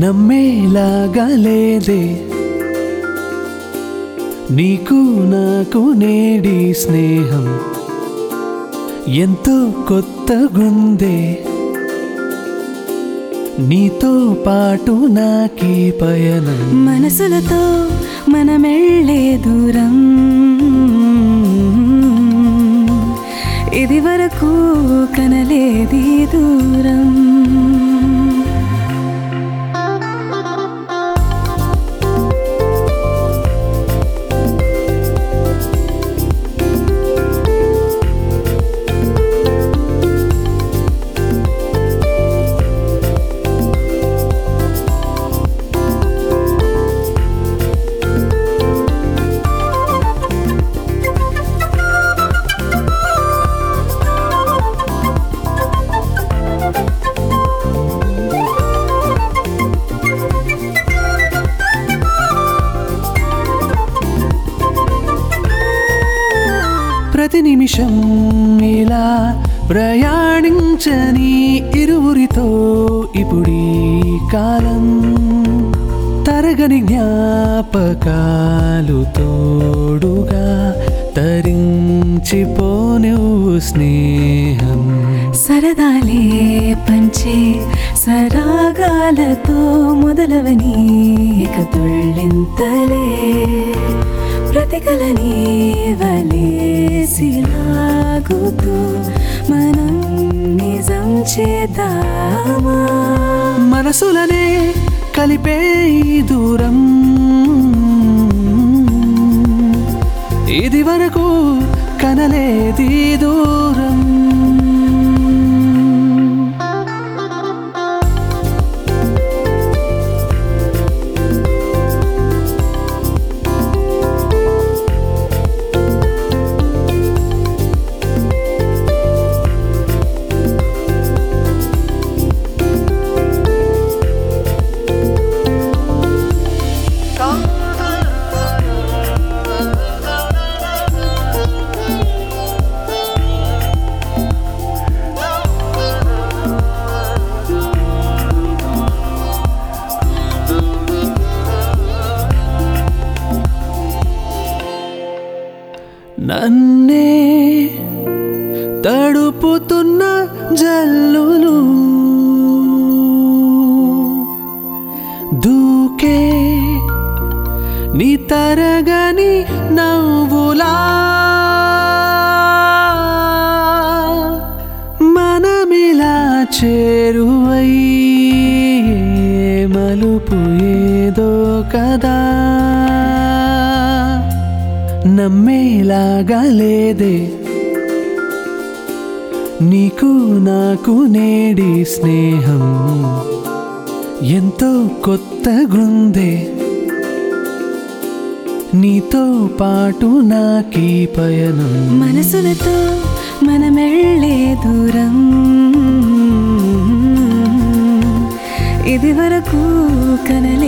నమ్మేలాగా లేదే నీకు నాకు నేడి స్నేహం ఎంతో కొత్తగుందే నీతో పాటు నాకీ పయనం మనసులతో మనమెళ్ళే దూరం ఇది వరకు కనలేది దూరం ప్రతి నిమిషం ఇలా ప్రయాణించని ఇరువురితో ఇప్పుడీ కాలం తరగని జ్ఞాపకాలు తోడుగా తరించిపోనివ్వు స్నేహం సరదాలే పంచే సరాగాలతో మొదలవని ఇక తుళ్ళింతలే ప్రతికలని వలేసిలాగుతూ మనం నిజం చేద్దామా మనసులనే కలిపే ఈ దూరం ఇది వరకు కనలేది దూరం నన్నే తడుపుతున్న జల్లులు దూకే నీ తరగని నవ్వులా మనమిలా చేరువై మలుపు ఏదో కదా నమ్మేలాగా లేదే నీకు నాకు నేడి స్నేహం ఎంతో కొత్తగుందే నీతో పాటు నాకీ పయనం మనసులతో మనమెళ్ళే దూరం ఇది వరకు కనలే